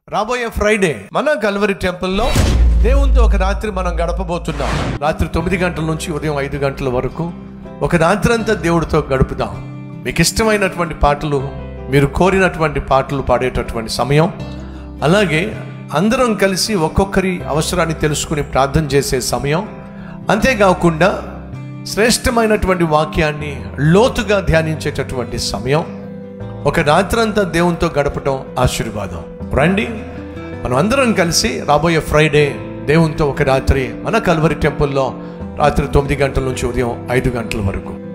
రాబోయే ఫ్రైడే మన కల్వరి టెంపుల్లో దేవునితో ఒక రాత్రి మనం గడపబోతున్నాం రాత్రి తొమ్మిది గంటల నుంచి ఉదయం ఐదు గంటల వరకు ఒక రాత్రి అంతా దేవుడితో గడుపుదాం మీకు ఇష్టమైనటువంటి పాటలు మీరు కోరినటువంటి పాటలు పాడేటటువంటి సమయం అలాగే అందరం కలిసి ఒక్కొక్కరి అవసరాన్ని తెలుసుకుని ప్రార్థన చేసే సమయం అంతేకాకుండా శ్రేష్టమైనటువంటి వాక్యాన్ని లోతుగా ధ్యానించేటటువంటి సమయం ఒక రాత్రంతా దేవునితో గడపటం ఆశీర్వాదం రండి మనం అందరం కలిసి రాబోయే ఫ్రైడే దేవునితో ఒక రాత్రి మన కల్వరి టెంపుల్లో రాత్రి తొమ్మిది గంటల నుంచి ఉదయం ఐదు గంటల వరకు